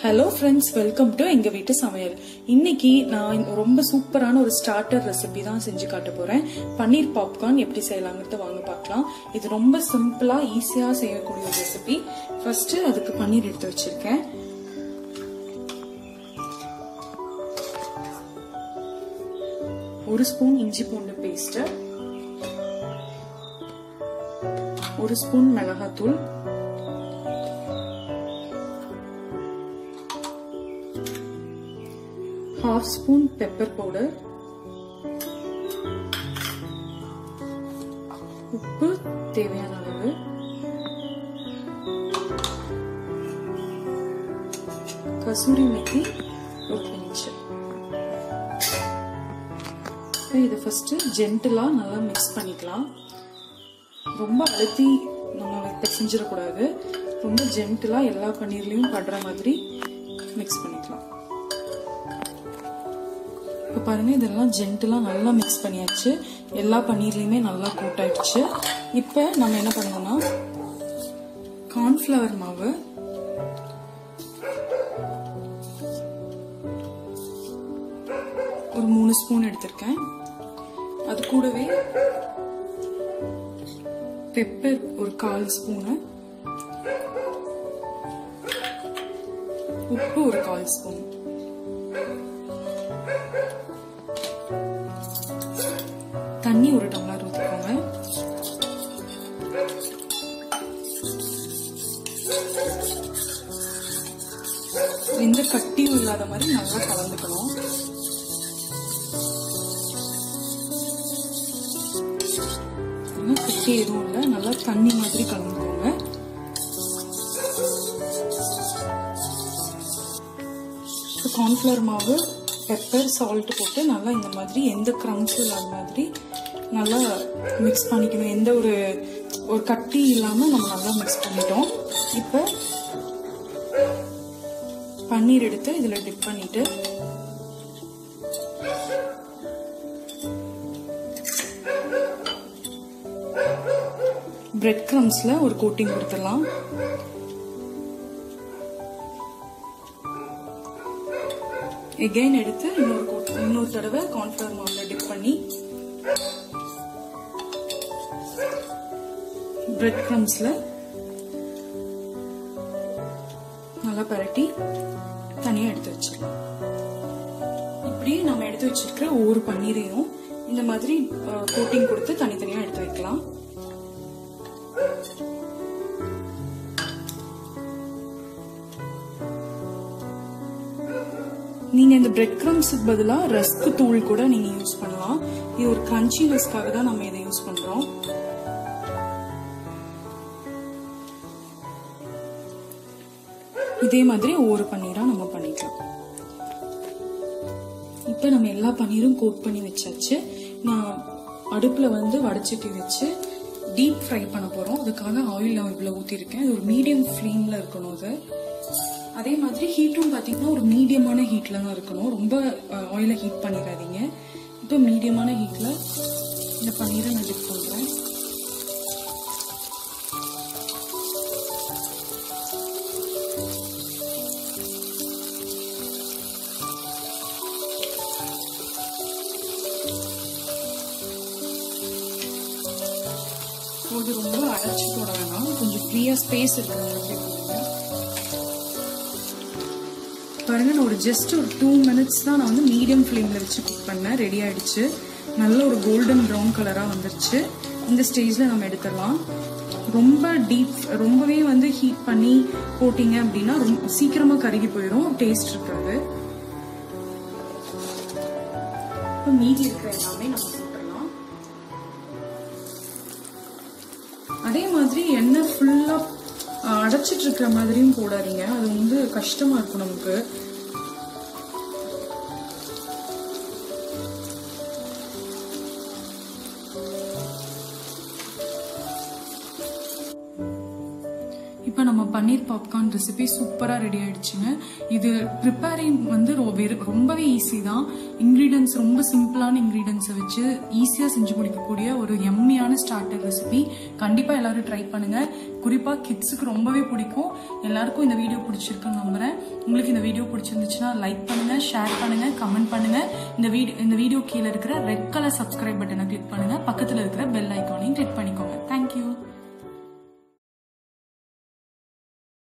hello friends welcome to எங்க வீட்டு சமையல் இன்னைக்கு நான் ரொம்ப சூப்பரான ஒரு ஸ்டார்டர் ரெசிபி தான் செஞ்சு காட்ட போறேன் பன்னீர் பாப்கார்ன் எப்படி செய்யலாங்கிறத வாங்க பார்க்கலாம் இது ரொம்ப சிம்பிளா ஈஸியா செய்யக்கூடிய ஒரு ரெசிபி ஃபர்ஸ்ட் அதுக்கு பன்னீர் எடுத்து வச்சிருக்கேன் ஒரு ஸ்பூன் இஞ்சி பூண்டு பேஸ்ட் ஒரு ஸ்பூன் மிளகாத்தூள் half spoon pepper powder உப்பு தேவையான அளவு கசூரி மெத்தி ஒரு பிஞ்சு இதை ஃபர்ஸ்ட் ஜென்டிலா நல்லா மிக்ஸ் பண்ணிக்கலாம் ரொம்ப அழுத்தி நம்ம பிசைஞ்சிடக்கூடாது ரொம்ப ஜென்டிலா எல்லா பன்னீர்லயும் படுற மாதிரி மிக்ஸ் பண்ணிக்கலாம் இப்போ பாருங்க இதெல்லாம் ஜென்டலாக நல்லா மிக்ஸ் பண்ணியாச்சு எல்லா பன்னீர்லையுமே நல்லா கூட் ஆயிடுச்சு இப்போ நம்ம என்ன பண்ணணும்னா கார்ன்ஃப்ளவர் மாவு ஒரு மூணு ஸ்பூன் எடுத்திருக்கேன் அது கூடவே பெப்பர் ஒரு கால் ஸ்பூனு உப்பு ஒரு கால் ஸ்பூன் தண்ணி ஒரு டம்ளர் ஊற்றிக்கோங்க எந்த கட்டியும் இல்லாத மாதிரி நல்லா கலந்துக்கணும் கட்டி எதுவும் இல்லை நல்லா தண்ணி மாதிரி கலந்துக்கோங்க கார்ன்ஃபிளவர் மாவு பெப்பர் சால்ட் போட்டு நல்லா இந்த மாதிரி எந்த க்ரம்ஸும் இல்லாத மாதிரி நல்லா மிக்ஸ் பண்ணிக்கணும் எந்த ஒரு ஒரு கட்டி இல்லாமல் நம்ம நல்லா மிக்ஸ் பண்ணிட்டோம் இப்போ பன்னீர் எடுத்து இதில் டிப் பண்ணிட்டு பிரெட் க்ரம்ஸில் ஒரு கோட்டிங் கொடுத்துடலாம் எகைன் எடுத்து இன்னொரு இன்னொரு தடவை கார்ன்ஃபிளவர் மாவில் டிப் பண்ணி பிரெட் க்ரம்ஸ்ல நல்லா பரட்டி தனியாக எடுத்து வச்சிடலாம் இப்படி நம்ம எடுத்து வச்சிருக்கிற ஒவ்வொரு பன்னீரையும் இந்த மாதிரி கோட்டிங் கொடுத்து தனித்தனியாக எடுத்து வைக்கலாம் நீங்க இந்த பிரெட் கிரம்ஸுக்கு பதிலாக ரஸ்க் தூள் கூட நீங்க யூஸ் பண்ணலாம் இது ஒரு கிரன்ச்சினஸ்க்காக தான் நம்ம இதை யூஸ் பண்றோம் இதே மாதிரி ஒவ்வொரு பன்னீரா நம்ம பண்ணிக்கலாம் இப்ப நம்ம எல்லா பன்னீரும் கோட் பண்ணி வச்சாச்சு நான் அடுப்புல வந்து வடைச்சிட்டு வச்சு டீப் ஃப்ரை பண்ண போறோம் அதுக்காக ஆயில் நான் இவ்வளவு ஊத்திருக்கேன் இது ஒரு மீடியம் ஃப்ளேம்ல இருக்கணும் அது அதே மாதிரி ஹீட்டும் பார்த்தீங்கன்னா ஒரு மீடியமான ஹீட்ல தான் இருக்கணும் ரொம்ப ஆயிலை ஹீட் பண்ணிடாதீங்க இப்போ மீடியமான ஹீட்ல இந்த பன்னீரை நான் டிப் பண்றேன் இது ரொம்ப அடைச்சி போட வேணாம் கொஞ்சம் ஃப்ரீயா ஸ்பேஸ் இருக்கிற மாதிரி போடுங்க பாருங்க நான் ஒரு ஜஸ்ட் ஒரு டூ மினிட்ஸ் தான் நான் வந்து மீடியம் ஃப்ளேம்ல வச்சு குக் பண்ணேன் ரெடி ஆயிடுச்சு நல்ல ஒரு கோல்டன் ப்ரௌன் கலரா வந்துருச்சு இந்த ஸ்டேஜ்ல நம்ம எடுத்துடலாம் ரொம்ப டீப் ரொம்பவே வந்து ஹீட் பண்ணி போட்டீங்க அப்படின்னா ரொம்ப சீக்கிரமா கருகி போயிடும் டேஸ்ட் இருக்காது இப்போ மீதி இருக்கிற எல்லாமே நம்ம போட்டுடலாம் அதே மாதிரி எண்ணெய் ஃபுல்லா அடைச்சிட்டு இருக்கிற மாதிரியும் போடாதீங்க அது வந்து கஷ்டமா இருக்கும் நமக்கு இப்போ நம்ம பன்னீர் பாப் பாப்கார்ன் ரெசிபி சூப்பராக ரெடி ஆயிடுச்சுங்க இது ப்ரிப்பேரிங் வந்து ரொ- வெறு- ரொம்பவே ஈஸி தான் இன்க்ரீடியன்ஸ் ரொம்ப சிம்பிளான இன்க்ரீடியன்ஸை வச்சு ஈஸியாக செஞ்சு முடிக்கக்கூடிய ஒரு எம்மியான ஸ்டார்டர் ரெசிபி கண்டிப்பாக எல்லாரும் ட்ரை பண்ணுங்க குறிப்பாக கிட்ஸுக்கு ரொம்பவே பிடிக்கும் எல்லாருக்கும் இந்த வீடியோ பிடிச்சிருக்குன்னு நம்புறேன் உங்களுக்கு இந்த வீடியோ பிடிச்சிருந்துச்சுன்னா லைக் பண்ணுங்க ஷேர் பண்ணுங்க கமெண்ட் பண்ணுங்க இந்த வீடியோ இந்த வீடியோ கீழே இருக்கிற ரெட் கலர் சப்ஸ்கிரைப் பட்டனை கிளிக் பண்ணுங்க பக்கத்தில் இருக்கிற பெல் ஐக்கானையும் கிளிக் பண்ணிக்கோங்க தேங்க்யூ